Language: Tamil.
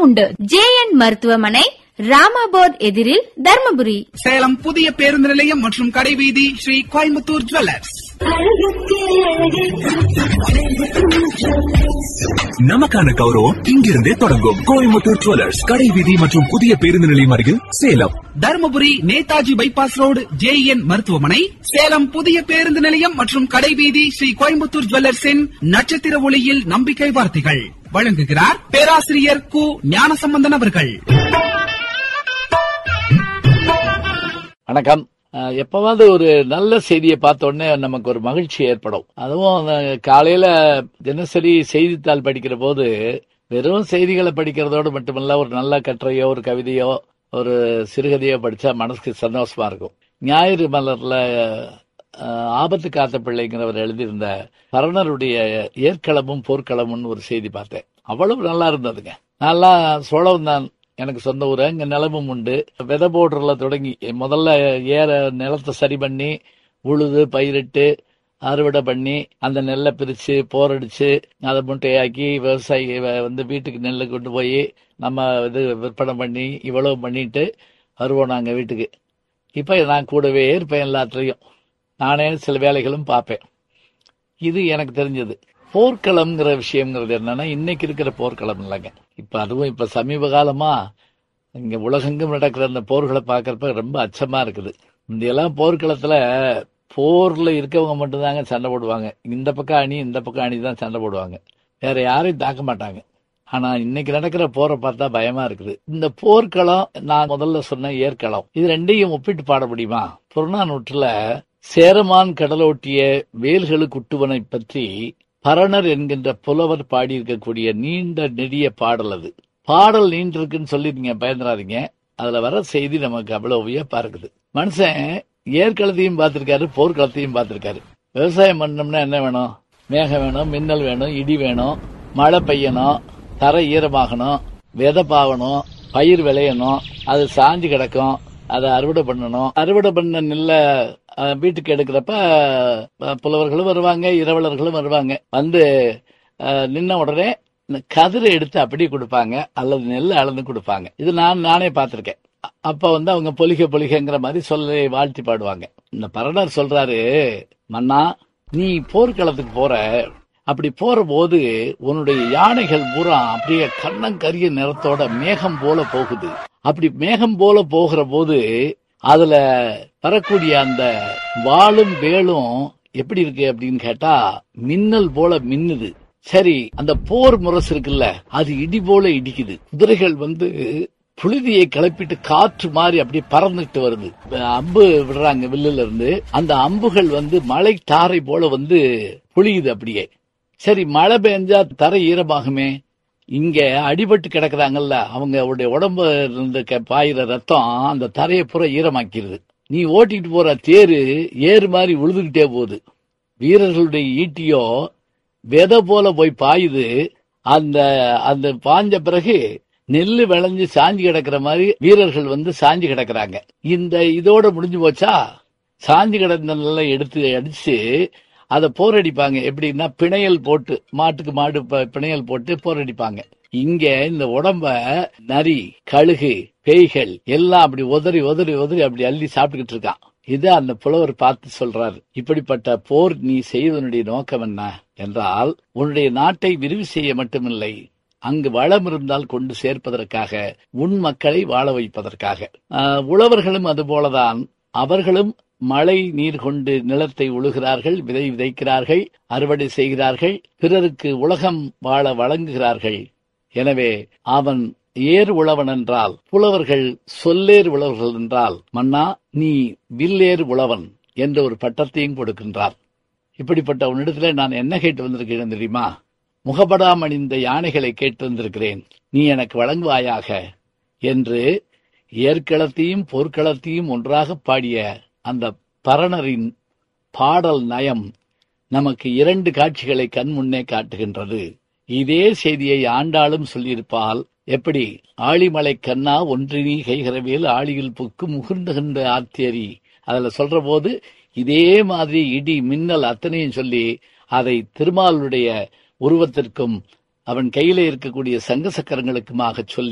உண்டு ஜேஎன் மருத்துவமனை ராமாபோர்ட் எதிரில் தர்மபுரி சேலம் புதிய பேருந்து நிலையம் மற்றும் கடைவீதி ஸ்ரீ கோயம்புத்தூர் ஜுவல்லர்ஸ் நமக்கான கௌரவம் இங்கிருந்தே தொடங்கும் கோயம்புத்தூர் ஜுவல்லர்ஸ் கடை வீதி மற்றும் புதிய பேருந்து நிலையம் அருகில் Salem Dharmapuri Netaji bypass road J N மருத்துவமனை சேலம் புதிய பேருந்து நிலையம் மற்றும் கடைவீதி ஸ்ரீ கோயம்புத்தூர் ஜுவல்லர்ஸின் நட்சத்திர ஒளியில் நம்பிக்கை வார்த்தைகள் வழங்குகிறார் பேராசிரியர் கு ஞானசம்பந்தன் அவர்கள் வணக்கம் அஹ், எப்பவாவது ஒரு நல்ல செய்தியை பார்த்த உடனே நமக்கு ஒரு மகிழ்ச்சி ஏற்படும் அதுவும் அஹ், காலையில தினசரி செய்தித்தாள் படிக்கிற போது வெறும் செய்திகளை படிக்கிறதோடு மட்டுமல்ல ஒரு நல்ல கட்டுரையோ ஒரு கவிதையோ ஒரு சிறுகதையோ படிச்சா மனசுக்கு சந்தோஷமா இருக்கும் ஞாயிறு மலர்ல அஹ், ஆபத்து காத்த பிள்ளைங்கிறவர் எழுதியிருந்த பரணருடைய ஏற்களமும் போர்க்களமும்னு ஒரு செய்தி பார்த்தேன் அவ்வளவு நல்லா இருந்ததுங்க நல்லா சோழம் தான் எனக்கு சொந்த ஊர் அங்க நிலமும் உண்டு விதை போடுறதுல தொடங்கி முதல்ல ஏற நிலத்தை சரி பண்ணி உழுது பயிரிட்டு அறுவடை பண்ணி அந்த நெல்லை பிரிச்சு போரடிச்சு அதை முட்டையாக்கி விவசாயி வ- வந்து வீட்டுக்கு நெல்லை கொண்டு போய் நம்ம இது விற்பனை பண்ணி இவ்வளவு பண்ணிட்டு வருவோம் நாங்க வீட்டுக்கு இப்ப நான் கூடவே இருப்பேன் எல்லாத்துலயும் நானே சில வேலைகளும் பார்ப்பேன் இது எனக்கு தெரிஞ்சது போர்க்களம்ங்கிற விஷயங்கிறது என்னன்னா இன்னைக்கு இருக்கிற போர்க்களம் இல்லைங்க இப்ப அதுவும் இப்ப சமீப காலமா இங்க உலகெங்கும் நடக்கிற அந்த போர்களை பார்க்கறப்ப ரொம்ப அச்சமா இருக்குது முந்தையெல்லாம் போர்க்களத்துல போர்ல இருக்கவங்க மட்டும்தாங்க சண்டை போடுவாங்க இந்த பக்கம் அணி இந்த பக்கம் அணி தான் சண்டை போடுவாங்க வேற யாரையும் தாக்க மாட்டாங்க ஆனா இன்னைக்கு நடக்கிற போரை பார்த்தா பயமா இருக்குது இந்த போர்க்களம் நான் முதல்ல சொன்ன ஏற்களம் இது ரெண்டையும் ஒப்பிட்டு பாட முடியுமா புறநானூற்றுல சேரமான் கடலோட்டிய வேல்களு குட்டுவனை பற்றி பரணர் என்கின்ற புலவர் பாடியிருக்கக்கூடிய நீண்ட நெடிய பாடல் அது பாடல் நீண்டிருக்குன்னு சொல்லி நீங்க பயந்துடாதீங்க அதுல வர செய்தி நமக்கு அவ்வளவு வியப்பா இருக்குது மனுஷன் ஏற்களத்தையும் பார்த்திருக்காரு போர்க்களத்தையும் பார்த்திருக்காரு விவசாயம் பண்ணோம்னா என்ன வேணும் மேகம் வேணும் மின்னல் வேணும் இடி வேணும் மழை பெய்யணும் தரை ஈரமாகணும் விதை பாவணும் பயிர் விளையணும் அது சாஞ்சு கிடக்கும் அதை அறுவடை பண்ணணும் அறுவடை பண்ண நெல்ல அஹ், வீட்டுக்கு எடுக்கிறப்ப அஹ், புலவர்களும் வருவாங்க இரவலர்களும் வருவாங்க வந்து அஹ், நின்ன உடனே இந்த கதிரை எடுத்து அப்படியே கொடுப்பாங்க அல்லது நெல்லை அளந்து கொடுப்பாங்க இது நான் நானே பார்த்திருக்கேன் அ- அப்ப வந்து அவங்க பொலிக பொலிகங்கிற மாதிரி சொல்லி வாழ்த்தி பாடுவாங்க இந்த பரணர் சொல்றாரு மன்னா நீ போர்க்களத்துக்கு போற அப்படி போற போது உன்னுடைய யானைகள் பூரா அப்படியே கண்ணங்கரிய நிறத்தோட மேகம் போல போகுது அப்படி மேகம் போல போகிற போது அதுல வரக்கூடிய அந்த வாளும் வேலும் எப்படி இருக்கு அப்படின்னு கேட்டா மின்னல் போல மின்னுது சரி அந்த போர் முரசு இருக்குல்ல அது இடி போல இடிக்குது குதிரைகள் வந்து புழுதியை கிளப்பிட்டு காற்று மாதிரி அப்படியே பறந்துட்டு வருது அம்பு விடுறாங்க வில்லுல இருந்து அந்த அம்புகள் வந்து மலை தாரை போல வந்து புளியுது அப்படியே சரி மழை பெஞ்சா தரை ஈரமாகுமே இங்க அடிபட்டு கிடக்குறாங்கல்ல அவங்க அவருடைய உடம்பு இருந்து க- பாயிற ரத்தம் அந்த தரையை பூரா ஈரமாக்கிருது நீ ஓட்டிட்டு போற தேரு ஏறு மாதிரி உழுதுகிட்டே போகுது வீரர்களுடைய ஈட்டியோ விதை போல போய் பாயுது அந்த அந்த பாஞ்ச பிறகு நெல்லு விளைஞ்சு சாஞ்சு கிடக்குற மாதிரி வீரர்கள் வந்து சாஞ்சு கிடக்குறாங்க இந்த இதோட முடிஞ்சு போச்சா சாஞ்சு கிடந்த நெல்லை எடுத்து அடிச்சு அதை போரடிப்பாங்க எப்படின்னா பிணையல் போட்டு மாட்டுக்கு மாடு ப- பிணையல் போட்டு போரடிப்பாங்க இங்க இந்த உடம்ப நரி கழுகு பேய்கள் எல்லாம் அப்படி உதறி உதறி உதறி அப்படி அள்ளி சாப்பிட்டுக்கிட்டு இருக்கான் இது அந்த புலவர் பார்த்து சொல்றாரு இப்படிப்பட்ட போர் நீ செய்வதனுடைய நோக்கம் என்ன என்றால் உன்னுடைய நாட்டை விரிவு செய்ய மட்டுமில்லை அங்கு வளம் இருந்தால் கொண்டு சேர்ப்பதற்காக உன் மக்களை வாழ வைப்பதற்காக ஆஹ், உழவர்களும் அதுபோலதான் அவர்களும் மழை நீர் கொண்டு நிலத்தை உழுகிறார்கள் விதை விதைக்கிறார்கள் அறுவடை செய்கிறார்கள் பிறருக்கு உலகம் வாழ வழங்குகிறார்கள் எனவே அவன் ஏர் உழவன் என்றால் புலவர்கள் சொல்லேர் உழவர்கள் என்றால் மன்னா நீ வில்லேர் உழவன் என்ற ஒரு பட்டத்தையும் கொடுக்கின்றார் இப்படிப்பட்ட உன்னிடத்துல நான் என்ன கேட்டு வந்திருக்கிறேன் தெரியுமா முகப்படாம் அணிந்த யானைகளை கேட்டு வந்திருக்கிறேன் நீ எனக்கு வழங்குவாயாக என்று ஏற்களத்தையும் போர்க்களத்தையும் ஒன்றாக பாடிய அந்த பரணரின் பாடல் நயம் நமக்கு இரண்டு காட்சிகளை கண் முன்னே காட்டுகின்றது இதே செய்தியை ஆண்டாளும் சொல்லியிருப்பால் எப்படி ஆழிமலை கண்ணா ஒன்றினி கைகரவேல் ஆழியில் புக்கு முகுந்துகின்ற ஆத்தேரி அதுல சொல்ற போது இதே மாதிரி இடி மின்னல் அத்தனையும் சொல்லி அதை திருமாலுடைய உருவத்திற்கும் அவன் கையில இருக்கக்கூடிய சங்க சக்கரங்களுக்குமாக சொல்லி